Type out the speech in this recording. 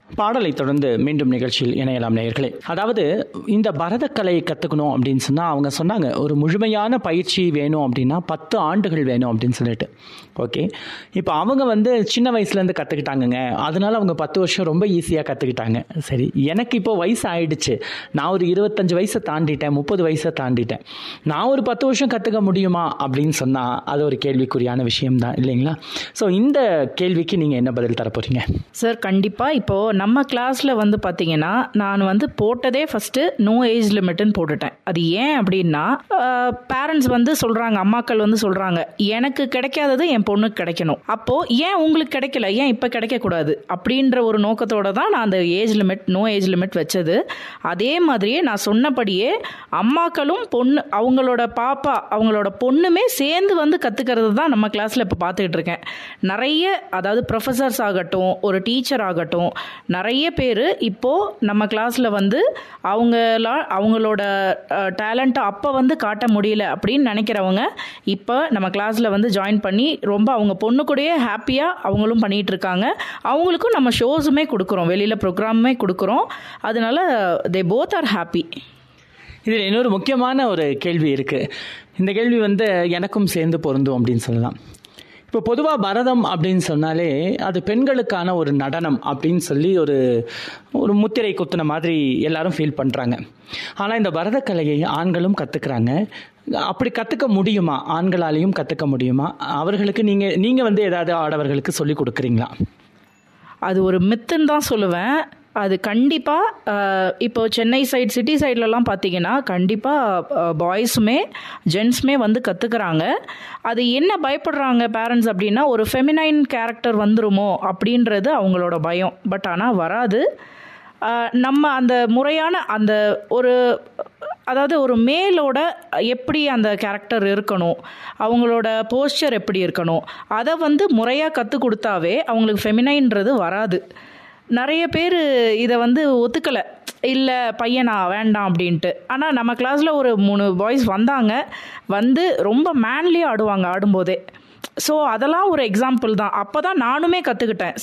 பாடலை தொடர்ந்து மீண்டும் நிகழ்ச்சியில் இணையலாம் நேயர்களே அதாவது இந்த பரதக்கலையை கற்றுக்கணும் அப்படின்னு சொன்னால் அவங்க சொன்னாங்க ஒரு முழுமையான பயிற்சி வேணும் அப்படின்னா பத்து ஆண்டுகள் வேணும் அப்படின்னு சொல்லிட்டு ஓகே இப்போ அவங்க வந்து சின்ன வயசுலேருந்து கற்றுக்கிட்டாங்கங்க அதனால அவங்க பத்து வருஷம் ரொம்ப ஈஸியாக கற்றுக்கிட்டாங்க சரி எனக்கு இப்போ வயசு ஆயிடுச்சு நான் ஒரு இருபத்தஞ்சு வயசை தாண்டிட்டேன் முப்பது வயசை தாண்டிட்டேன் நான் ஒரு பத்து வருஷம் கற்றுக்க முடியுமா அப்படின்னு சொன்னால் அது ஒரு கேள்விக்குறியான விஷயம் தான் இல்லைங்களா ஸோ இந்த கேள்விக்கு நீங்கள் என்ன பதில் தர போகிறீங்க சார் கண்டிப்பாக இப்போது நம்ம கிளாஸில் வந்து பார்த்தீங்கன்னா நான் வந்து போட்டதே ஃபஸ்ட்டு நோ ஏஜ் லிமிட்னு போட்டுட்டேன் அது ஏன் அப்படின்னா பேரண்ட்ஸ் வந்து சொல்கிறாங்க அம்மாக்கள் வந்து சொல்கிறாங்க எனக்கு கிடைக்காதது என் பொண்ணுக்கு கிடைக்கணும் அப்போது ஏன் உங்களுக்கு கிடைக்கல ஏன் இப்போ கிடைக்கக்கூடாது அப்படின்ற ஒரு நோக்கத்தோட தான் நான் அந்த age limit no age limit வச்சது அதே மாதிரியே நான் சொன்னபடியே அம்மாக்களும் பொண்ணு அவங்களோட பாப்பா அவங்களோட பொண்ணுமே சேர்ந்து வந்து கற்றுக்கிறது தான் நம்ம கிளாஸில் இப்போ பார்த்துக்கிட்டு இருக்கேன் நிறைய அதாவது ப்ரொஃபஸர்ஸ் ஆகட்டும் ஒரு டீச்சர் ஆகட்டும் நிறைய பேர் இப்போது நம்ம கிளாஸில் வந்து அவங்களா அவங்களோட டேலண்ட்டை அப்போ வந்து காட்ட முடியல அப்படின்னு நினைக்கிறவங்க இப்போ நம்ம கிளாஸில் வந்து ஜாயின் பண்ணி ரொம்ப அவங்க பொண்ணு கூடயே ஹாப்பியாக அவங்களும் பண்ணிகிட்டு இருக்காங்க அவங்களுக்கும் நம்ம ஷோஸுமே கொடுக்குறோம் வெளியில் ப்ரோக்ராமுமே கொடுக்குறோம் அதனால தே போத் ஆர் ஹாப்பி இதில் இன்னொரு முக்கியமான ஒரு கேள்வி இருக்குது இந்த கேள்வி வந்து எனக்கும் சேர்ந்து பொருந்தும் அப்படின்னு சொல்லலாம் இப்போ பொதுவாக பரதம் அப்படின்னு சொன்னாலே அது பெண்களுக்கான ஒரு நடனம் அப்படின்னு சொல்லி ஒரு ஒரு முத்திரை குத்துன மாதிரி எல்லாரும் ஃபீல் பண்ணுறாங்க ஆனால் இந்த பரதக்கலையை ஆண்களும் கற்றுக்குறாங்க அப்படி கற்றுக்க முடியுமா ஆண்களாலேயும் கற்றுக்க முடியுமா அவர்களுக்கு நீங்கள் நீங்கள் வந்து ஏதாவது ஆடவர்களுக்கு சொல்லி கொடுக்குறீங்களா அது ஒரு மித்துன்னு தான் சொல்லுவேன் அது கண்டிப்பாக இப்போ சென்னை சைட் சிட்டி சைட்லலாம் பார்த்தீங்கன்னா கண்டிப்பாக பாய்ஸுமே ஜென்ஸுமே வந்து கற்றுக்குறாங்க அது என்ன பயப்படுறாங்க பேரண்ட்ஸ் அப்படின்னா ஒரு ஃபெமினைன் கேரக்டர் வந்துருமோ அப்படின்றது அவங்களோட பயம் பட் ஆனால் வராது நம்ம அந்த முறையான அந்த ஒரு அதாவது ஒரு மேலோட எப்படி அந்த கேரக்டர் இருக்கணும் அவங்களோட போஸ்டர் எப்படி இருக்கணும் அதை வந்து முறையாக கற்றுக் கொடுத்தாவே அவங்களுக்கு ஃபெமினைன்றது வராது நிறைய பேர் இதை வந்து ஒத்துக்கலை இல்லை பையனா வேண்டாம் அப்படின்ட்டு ஆனால் நம்ம கிளாஸில் ஒரு மூணு பாய்ஸ் வந்தாங்க வந்து ரொம்ப மேன்லியாக ஆடுவாங்க ஆடும்போதே ஸோ அதெல்லாம் ஒரு எக்ஸாம்பிள் தான் அப்போ தான் நானுமே கற்றுக்கிட்டேன்